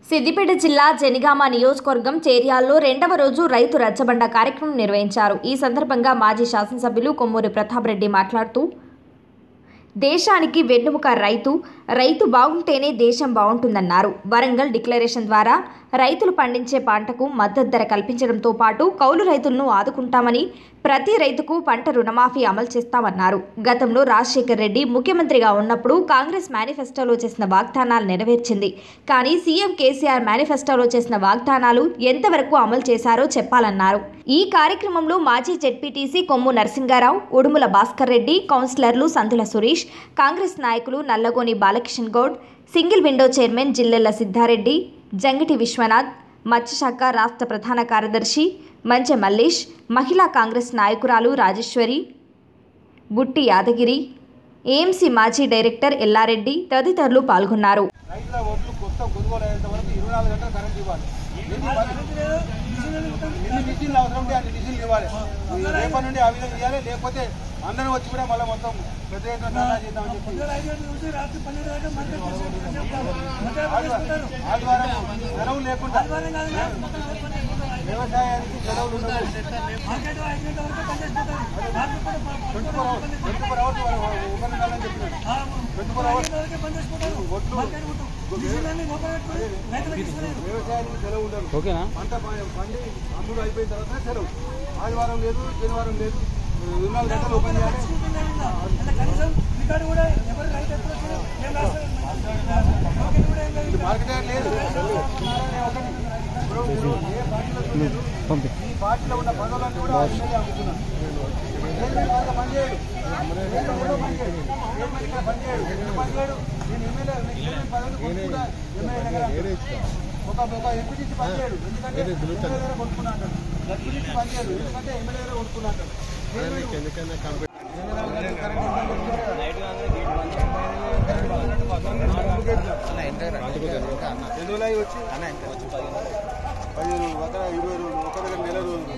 సిద్దిపేట జిల్లా జనిగామ నియోజకవర్గం చేర్యాల్లో రెండవ రోజు రైతు రచ్చబండ కార్యక్రమం నిర్వహించారు ఈ సందర్భంగా మాజీ శాసనసభ్యులు కొమ్మూరి ప్రతాప్ రెడ్డి మాట్లాడుతూ దేశానికి వెన్నుముక రైతు రైతు బాగుంటేనే దేశం బాగుంటుందన్నారు వరంగల్ డిక్లరేషన్ ద్వారా రైతులు పండించే పంటకు మద్దతు ధర కల్పించడంతో పాటు కౌలు రైతులను ఆదుకుంటామని ప్రతి రైతుకు పంట రుణమాఫీ అమలు చేస్తామన్నారు గతంలో రాజశేఖర్ రెడ్డి ముఖ్యమంత్రిగా ఉన్నప్పుడు కాంగ్రెస్ మేనిఫెస్టోలో చేసిన వాగ్దానాలు నెరవేర్చింది కానీ సీఎం కేసీఆర్ మేనిఫెస్టోలో చేసిన వాగ్దానాలు ఎంతవరకు అమలు చేశారో చెప్పాలన్నారు ఈ కార్యక్రమంలో మాజీ జెడ్పీటీసీ కొమ్ము నరసింగారావు ఉడుముల భాస్కర్ రెడ్డి కౌన్సిలర్లు సంతుల సురేష్ కాంగ్రెస్ నాయకులు Nallagoni Balakishan Goud single window chairman Jillella Siddhareddy Jangiti Vishwanath మత్స్యశాఖ రాష్ట్ర ప్రధాన కార్యదర్శి మంచె మల్లేష్ మహిళా కాంగ్రెస్ నాయకురాలు రాజేశ్వరి బుట్టి యాదగిరి ఏఎంసీ మాజీ డైరెక్టర్ ఎల్లారెడ్డి తదితరులు పాల్గొన్నారు రైతుల ఓట్లు కొత్త కొనుగోలు అయ్యేంత వరకు ఇరవై నాలుగు గంటలు కరెంట్ ఇవ్వాలి ఎన్ని పని- ఎన్ని మిషన్లు అవసరం ఉంటే అన్ని మిషన్లు ఇవ్వాలి ఈ రేపటి నుండి ఆ విధంగా ఇవ్వాలి లేకపోతే అందరం వచ్చి కూడా మళ్ళీ మొత్తం పెద్ద ఎత్తున ధర్నా చేద్దామని చెప్పి ఆదివారం ఆదివారం సెలవు లేకుండా వ్యవసాయానికి సెలవులు ఉండవు twenty four hours twenty four hours open ఉండాలని చెప్పినారు ట్వంటీ ఫోర్ అవర్స్ ఒట్లు వ్యవసాయానికి సెలవు ఉండదు ఓకేనా పంట ప- పండి అమ్ముడు అయిపోయిన తర్వాత సెలవు ఆదివారం లేదు శనివారం లేదు ఇరవై నాలుగు గంటలు ఓపెన్ చేయాలి ఇది మార్కెట్ లేదు ఇప్పుడు మీరు ఏ పార్టీలో చూడలేదు. పంపి ఈ పార్టీలో ఉన్న పదవులన్నీ కూడా ఎమ్మెల్యే అమ్ముతున్నారు చైర్మన్ బాగా పనిచేయడు చైర్మన్ కూడా పనిచేయడు చైర్మన్ ఇక్కడ పనిచేయడు ఎందుకు పనిచేయడు నేను ఎమ్మెల్యే చైర్మన్ పదవిని కొనుక్కుంటా ఎమ్మెల్యే దగ్గర ఒక ఒక ఎంపీటీసీ పనిచేయడు ఎందుకంటే ఎమ్మెల్యే దగ్గర కొనుక్కున్నా అంటాడు ఎంపీటీసీ పనిచేయడు ఎందుకంటే ఎమ్మెల్యే దగ్గర కొనుక్కున్నా అంటాడు ఎన్ని రోజులు అయ్యి వచ్చి పదిహేను ఒక ఇరవై రోజులు ఒక దగ్గర నెల రోజులు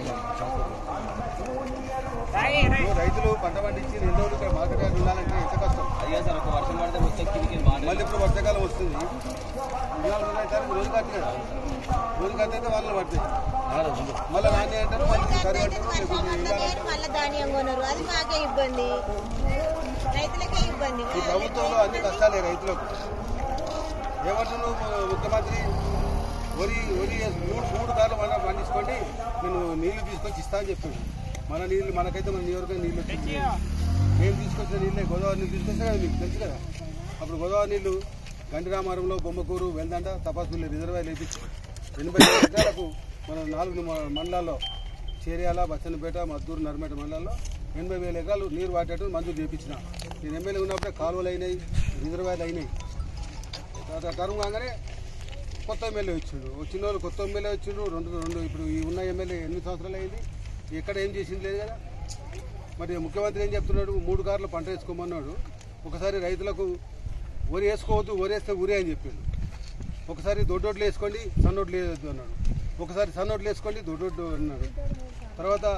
ఇప్పుడు రైతులు పంట పండించి ఎన్ని రోజులు ఇక్కడ మార్కెట్ యార్డ్ ఉండాలంటే ఎంత కష్టం అయ్యా సార్ ఒక వర్షం పడితే మొత్తం కిందికి మళ్ళీ ఇప్పుడు వర్షాకాలం వస్తుంది ఇవాళ రోజులు అయితే రోజు కట్టి కదా రోజు కట్టి అయితే వాళ్ళు పడతాయి మళ్ళీ నాణ్య అంటారు మళ్ళీ సరి అంటారు లేకపోతే ఇవ్వాలంటారు. మళ్ళీ ధాన్యం కొనరు అది మాకే ఇబ్బంది రైతులకే ఇబ్బంది ఈ ప్రభుత్వంలో అన్ని కష్టాలే రైతులకు ఏమంటున్నావు ముఖ్యమంత్రి వరి వరి మూడు మూడు కార్లు మనం పండించుకోండి నేను నీళ్లు తీసుకొచ్చి ఇస్తా అని చెప్పాడు మన నీళ్లు మనకైతే మన నియోజకవర్గం నీళ్లు వచ్చింది మేము తీసుకొచ్చిన నీళ్ళే గోదావరి నీళ్ళు తీసుకొస్తే కదా మీకు తెలుసు కదా అప్పుడు గోదావరి నీళ్లు గంటిరామారంలో బొమ్మకూరు వెల్దండ తపాసులు రిజర్వాయర్ వేపించి ఎనభై ఐదు ఎకరాలకు మన నాలుగు మ- మండలాల్లో చేర్యాల బచ్చన్నపేట మద్దూరు నర్మేట మండలాల్లో ఎనభై వేల ఎకరాలు నీరు వాటేట్టు మంజూరు చేపించిన నేను ఎమ్మెల్యే ఉన్నప్పుడే కాలువలు అయినాయి రిజర్వాయర్లు అయినాయి తర్వాత టర్మ్ కాగానే కొత్త ఎమ్మెల్యే వచ్చిండు వచ్చిన వాళ్ళు కొత్త ఎమ్మెల్యే వచ్చిండు రెండు రెండు ఇప్పుడు ఈ ఉన్న ఎమ్మెల్యే ఎనిమిది సంవత్సరాలు అయింది ఎక్కడ ఏం చేసింది లేదు కదా మరి ముఖ్యమంత్రి ఏం చెప్తున్నాడు మూడు కార్లు పంట వేసుకోమన్నాడు ఒకసారి రైతులకు వరి వేసుకోవద్దు వరి వేస్తే ఉరి అని చెప్పిండు ఒకసారి దొడ్డోట్లు వేసుకోండి సన్నోట్లు వేయొద్దు అన్నాడు ఒకసారి సన్నోట్లు వేసుకోండి దొడ్డోట్లు అన్నాడు తర్వాత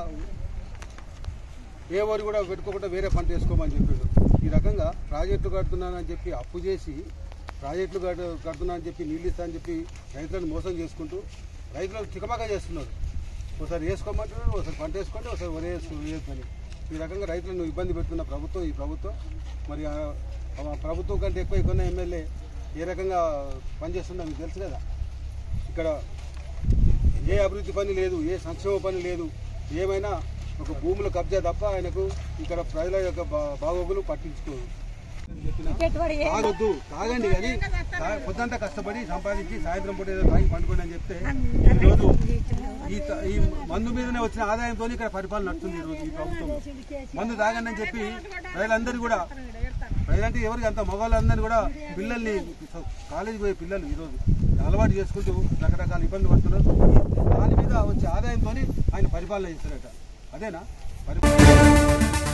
ఏ వరి కూడా పెట్టుకోకుండా వేరే పంట వేసుకోమని చెప్పిండు ఈ రకంగా ప్రాజెక్టులు కడుతున్నానని చెప్పి అప్పు చేసి ప్రాజెక్టులు కట్టు కడుతున్నా అని చెప్పి నీళ్ళు ఇస్తా అని చెప్పి రైతులను మోసం చేసుకుంటూ రైతులను చికమక చేస్తున్నారు ఒకసారి వేసుకోమంటున్నారు ఒకసారి పంట వేసుకోండి ఒకసారి వరి వేసుకో వేయొద్దని ఈ రకంగా రైతులను ఇబ్బంది పెడుతున్న ప్రభుత్వం ఈ ప్రభుత్వం మరి ఆ ఆ ప్రభుత్వం కంటే ఎక్కువ ఎక్కువ ఎమ్మెల్యే ఏ రకంగా పనిచేస్తుందో మీకు తెలుసు కదా ఇక్కడ ఏ అభివృద్ధి పని లేదు ఏ సంక్షేమ పని లేదు ఏమైనా ఒక భూముల కబ్జా తప్ప ఆయనకు ఇక్కడ ప్రజల యొక్క బా- బాగోగులు పట్టించుకోరు తాగొద్దు తాగండి కానీ తా- పొద్దంతా కష్టపడి సంపాదించి సాయంత్రం పూట ఏదో తాగి పండుకోండి అని చెప్తే ఈరోజు ఈ త- ఈ మందు మీదనే వచ్చిన ఆదాయంతో ఇక్కడ పరిపాలన నడుస్తుంది ఈరోజు ఈ ప్రభుత్వం మందు తాగండి అని చెప్పి ప్రజలందరూ కూడా ప్రజలంటే ఎవరికి అంత మగవాళ్ళందరినీ కూడా పిల్లల్ని కాలేజీ పోయే పిల్లలు ఈరోజు అలవాటు చేసుకుంటూ రకరకాల ఇబ్బంది పడుతున్నారు దాని మీద వచ్చే ఆదాయంతో ఆయన పరిపాలన చేస్తారట అదేనా పరిపాలన